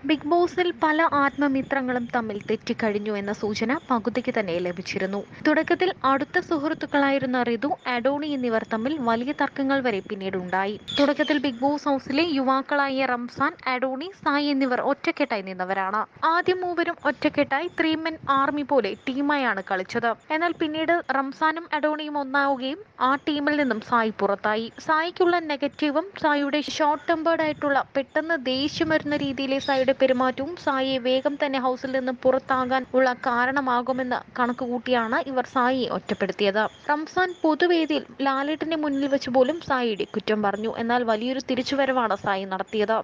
big ബോസിൽ പല ആത്മമിത്രങ്ങളും തമ്മിൽ തെറ്റിക്കഴിഞ്ഞു എന്ന സൂചന പകുതിക്ക് തന്നെ ലഭിച്ചിരുന്നു തുടക്കത്തിൽ അടുത്ത സുഹൃത്തുക്കളായിരുന്ന ഋതു അഡോണി എന്നിവർ തമ്മിൽ വലിയ തർക്കങ്ങൾ വരെ പിന്നീട് ഉണ്ടായി തുടക്കത്തിൽ ബിഗ് ബോസ് ഹൗസിലെ യുവാക്കളായ റംസാൻ അഡോണി സായി എന്നിവർ ഒറ്റക്കെട്ടായി നിന്നവരാണ് ആദ്യം മൂവരും ഒറ്റക്കെട്ടായി ത്രീ മെൻ ആർമി പോലെ ടീമായാണ് കളിച്ചത് എന്നാൽ പിന്നീട് റംസാനും അഡോണിയും ഒന്നാവുകയും ആ ടീമിൽ നിന്നും സായി പുറത്തായി സായിക്കുള്ള നെഗറ്റീവും സായിയുടെ ഷോർട്ട് ടെമ്പേർഡ് ആയിട്ടുള്ള പെട്ടെന്ന് ദേഷ്യം വരുന്ന രീതിയിലെ സായിയുടെ പെരുമാറ്റവും സായിയെ വേഗം തന്നെ ഹൗസിൽ നിന്ന് പുറത്താകാൻ ഉള്ള കാരണമാകുമെന്ന് കണക്കുകൂട്ടിയാണ് ഇവർ സായിയെ ഒറ്റപ്പെടുത്തിയത് റംസാൻ പൊതുവേദിയിൽ ലാലേട്ടന്റെ മുന്നിൽ വെച്ച് പോലും സായിയുടെ കുറ്റം പറഞ്ഞു എന്നാൽ വലിയൊരു തിരിച്ചുവരവാണ് സായി നടത്തിയത്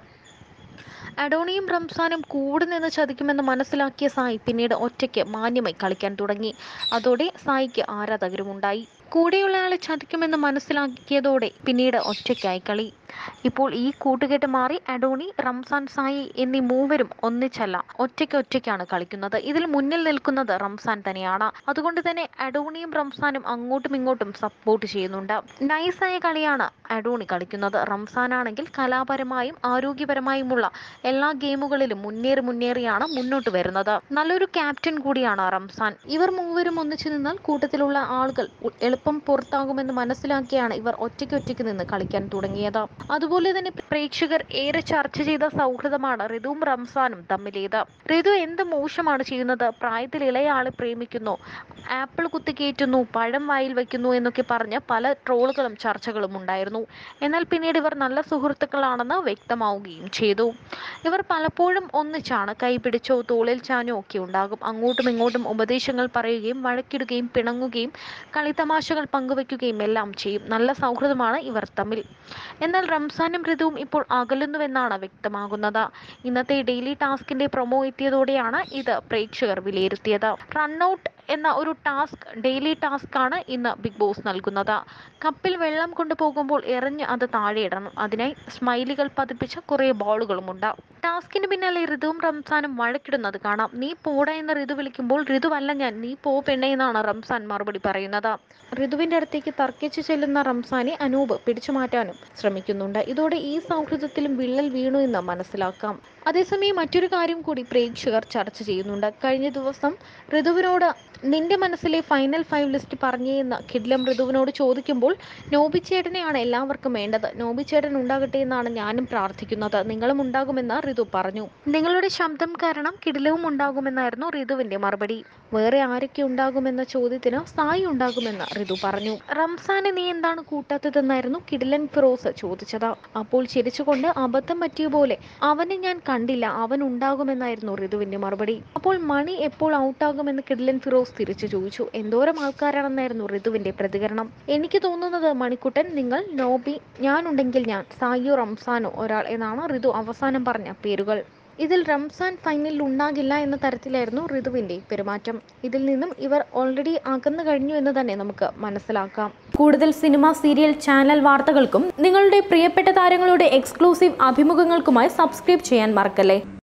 അഡോണിയും റംസാനും കൂടെ നിന്ന് ചതിക്കുമെന്ന് മനസ്സിലാക്കിയ സായി പിന്നീട് ഒറ്റയ്ക്ക് മാന്യമായി കളിക്കാൻ തുടങ്ങി അതോടെ സായിക്ക് ആരാധകരുമുണ്ടായി കൂടെയുള്ളയാളെ ചതിക്കുമെന്ന് മനസ്സിലാക്കിയതോടെ പിന്നീട് ഒറ്റയ്ക്കായി കളി ഇപ്പോൾ ഈ കൂട്ടുകെട്ട് മാറി അഡോണി റംസാൻ സായി എന്നീ മൂവരും ഒന്നിച്ചല്ല ഒറ്റയ്ക്ക് ഒറ്റയ്ക്കാണ് കളിക്കുന്നത് ഇതിൽ മുന്നിൽ നിൽക്കുന്നത് റംസാൻ തന്നെയാണ് അതുകൊണ്ട് തന്നെ അഡോണിയും റംസാനും അങ്ങോട്ടും ഇങ്ങോട്ടും സപ്പോർട്ട് ചെയ്യുന്നുണ്ട് നൈസായ കളിയാണ് അഡോണി കളിക്കുന്നത് റംസാൻ ആണെങ്കിൽ കലാപരമായും ആരോഗ്യപരമായുമുള്ള എല്ലാ ഗെയിമുകളിലും മുന്നേറി മുന്നേറിയാണ് മുന്നോട്ട് വരുന്നത് നല്ലൊരു ക്യാപ്റ്റൻ കൂടിയാണ് റംസാൻ ഇവർ മൂവരും ഒന്നിച്ചു നിന്നാൽ കൂട്ടത്തിലുള്ള ആളുകൾ ഉ- എളുപ്പം പുറത്താകുമെന്ന് മനസ്സിലാക്കിയാണ് ഇവർ ഒറ്റയ്ക്ക് ഒറ്റയ്ക്ക് നിന്ന് കളിക്കാൻ തുടങ്ങിയത് അതുപോലെ തന്നെ പ്രേക്ഷകർ ഏറെ ചർച്ച ചെയ്ത സൗഹൃദമാണ് ഋതുവും റംസാനും തമ്മിലേത് ഋതു എന്ത് മോശമാണ് ചെയ്യുന്നത് പ്രായത്തിൽ ഇളയ ആളെ പ്രേമിക്കുന്നു ആപ്പിൾ കുത്തിക്കയറ്റുന്നു പഴം വായിൽ വയ്ക്കുന്നു എന്നൊക്കെ പറഞ്ഞ് പല ട്രോളുകളും ചർച്ചകളും ഉണ്ടായിരുന്നു എന്നാൽ പിന്നീട് ഇവർ നല്ല സുഹൃത്തുക്കളാണെന്ന് വ്യക്തമാവുകയും ചെയ്തു ഇവർ പലപ്പോഴും ഒന്നിച്ചാണ് കൈപിടിച്ചോ തോളിൽ ചാഞ്ഞോ ഒക്കെ ഉണ്ടാകും അങ്ങോട്ടും ഇങ്ങോട്ടും ഉപദേശങ്ങൾ പറയുകയും വഴക്കിടുകയും പിണങ്ങുകയും കളിത്തമാശകൾ പങ്കുവയ്ക്കുകയും എല്ലാം ചെയ്യും നല്ല സൗഹൃദമാണ് ഇവർ തമ്മിൽ എന്നാൽ റംസാനും ഋതുവും ഇപ്പോൾ അകലുന്നുവെന്നാണ് വ്യക്തമാകുന്നത് ഇന്നത്തെ ഡെയിലി ടാസ്കിന്റെ പ്രൊമോ എത്തിയതോടെയാണ് ഇത് പ്രേക്ഷകർ വിലയിരുത്തിയത് റൺഔട്ട് എന്ന ഒരു ടാസ്ക് ഡെയിലി ടാസ്ക് ആണ് ഇന്ന് ബിഗ് ബോസ് നൽകുന്നത് കപ്പിൽ വെള്ളം കൊണ്ടുപോകുമ്പോൾ എറിഞ്ഞ് അത് താഴെ ഇടണം അതിനായി സ്മൈലികൾ പതിപ്പിച്ച കുറേ ബോളുകളുമുണ്ട് ടാസ്കിന് പിന്നാലെ ഋതുവും റംസാനും വഴക്കിടുന്നത് കാണാം നീ പോട എന്ന് ഋതു വിളിക്കുമ്പോൾ ഋതുവല്ല ഞാൻ നീ പോ പെണ്ണെ എന്നാണ് റംസാൻ മറുപടി പറയുന്നത് ഋതുവിന്റെ അടുത്തേക്ക് തർക്കിച്ചു ചെല്ലുന്ന റംസാനെ അനൂപ് പിടിച്ചു മാറ്റാനും ശ്രമിക്കുന്നുണ്ട് ഇതോടെ ഈ സൗഹൃദത്തിലും വിള്ളൽ വീണു എന്ന് മനസ്സിലാക്കാം അതേസമയം മറ്റൊരു കാര്യം കൂടി പ്രേക്ഷകർ ചർച്ച ചെയ്യുന്നുണ്ട് കഴിഞ്ഞ ദിവസം ഋതുവിനോട് നിന്റെ മനസ്സിലെ ഫൈനൽ ഫൈവ് ലിസ്റ്റ് പറഞ്ഞേ എന്ന് കിഡ്ലം ഋതുവിനോട് ചോദിക്കുമ്പോൾ നോബിച്ചേട്ടനെയാണ് എല്ലാവർക്കും വേണ്ടത് നോബിച്ചേട്ടൻ ഉണ്ടാകട്ടെ എന്നാണ് ഞാനും പ്രാർത്ഥിക്കുന്നത് നിങ്ങളും ഉണ്ടാകുമെന്ന് ഋതു പറഞ്ഞു നിങ്ങളുടെ ശബ്ദം കാരണം കിടിലവും ഉണ്ടാകുമെന്നായിരുന്നു ഋതുവിന്റെ മറുപടി വേറെ ആരൊക്കെ ഉണ്ടാകുമെന്ന ചോദ്യത്തിന് സായി ഉണ്ടാകുമെന്ന് ഋതു പറഞ്ഞു റംസാനെ നീ എന്താണ് കൂട്ടാത്തതെന്നായിരുന്നു കിടിലൻ ഫിറോസ് ചോദിച്ചത് അപ്പോൾ ചിരിച്ചുകൊണ്ട് അബദ്ധം പറ്റിയ പോലെ അവനെ ഞാൻ കണ്ടില്ല അവൻ ഉണ്ടാകുമെന്നായിരുന്നു ഋതുവിന്റെ മറുപടി അപ്പോൾ മണി എപ്പോൾ ഔട്ടാകുമെന്ന് കിടിലൻ ഫിറോസ് തിരിച്ചു ചോദിച്ചു എന്തോരം ആൾക്കാരാണെന്നായിരുന്നു ഋതുവിന്റെ പ്രതികരണം എനിക്ക് തോന്നുന്നത് മണിക്കുട്ടൻ നിങ്ങൾ നോബി ഞാനുണ്ടെങ്കിൽ ഞാൻ സായിയോ റംസാനോ ഒരാൾ എന്നാണ് ഋതു അവസാനം പറഞ്ഞ പേരുകൾ ഇതിൽ റംസാൻ ഫൈനലിൽ ഉണ്ടാകില്ല എന്ന തരത്തിലായിരുന്നു ഋതുവിന്റെ പെരുമാറ്റം ഇതിൽ നിന്നും ഇവർ ഓൾറെഡി അകന്നു കഴിഞ്ഞു എന്ന് തന്നെ നമുക്ക് മനസ്സിലാക്കാം കൂടുതൽ സിനിമ സീരിയൽ ചാനൽ വാർത്തകൾക്കും നിങ്ങളുടെ പ്രിയപ്പെട്ട താരങ്ങളുടെ എക്സ്ക്ലൂസീവ് അഭിമുഖങ്ങൾക്കുമായി സബ്സ്ക്രൈബ് ചെയ്യാൻ മറക്കല്ലേ